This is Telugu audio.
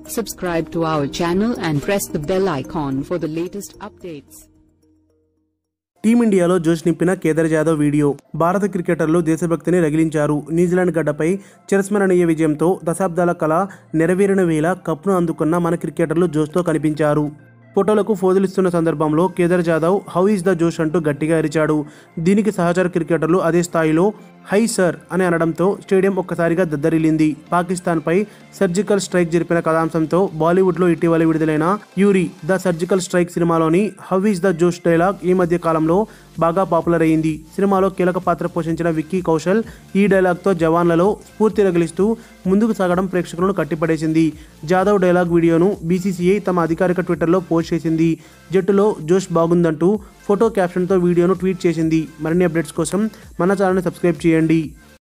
Subscribe to our channel and press the bell icon for the latest updates. టీమిండియాలో జోష్ నింపిన కేదార్ జాదవ్ వీడియో భారత క్రికెటర్లు దేశభక్తిని రగిలించారు న్యూజిలాండ్ గడ్డపై చిరస్మరణీయ విజయంతో దశాబ్దాల కళ నెరవేరిన వేళ కప్ను అందుకున్న మన క్రికెటర్లు జోష్తో కనిపించారు ఫోటోలకు ఫోజులిస్తున్న సందర్భంలో Kedar Jadhav how is the josh అంటూ గట్టిగా అరిచాడు దీనికి సహచర క్రికెటర్లు అదే స్థాయిలో హై సర్ అని అనడంతో స్టేడియం ఒక్కసారిగా దద్దరిల్లింది పాకిస్తాన్పై సర్జికల్ స్ట్రైక్ జరిపిన కథాంశంతో బాలీవుడ్లో ఇటీవల విడుదలైన యూరి ద సర్జికల్ స్ట్రైక్ సినిమాలోని how is the josh dialogue ఈ మధ్య కాలంలో బాగా పాపులర్ అయింది సినిమాలో కీలక పాత్ర పోషించిన విక్కీ కౌశల్ ఈ డైలాగ్తో జవాన్లలో స్ఫూర్తి రగిలిస్తూ ముందుకు సాగడం ప్రేక్షకులను కట్టిపడేసింది జాదవ్ డైలాగ్ వీడియోను బీసీసీఐ తమ అధికారిక ట్విట్టర్లో పోస్ట్ చేసింది జట్టులో జోష్ బాగుందంటూ ఫోటో క్యాప్షన్తో వీడియోను ట్వీట్ చేసింది మరిన్ని అప్డేట్స్ కోసం మన ఛానల్ని సబ్స్క్రైబ్ చేయండి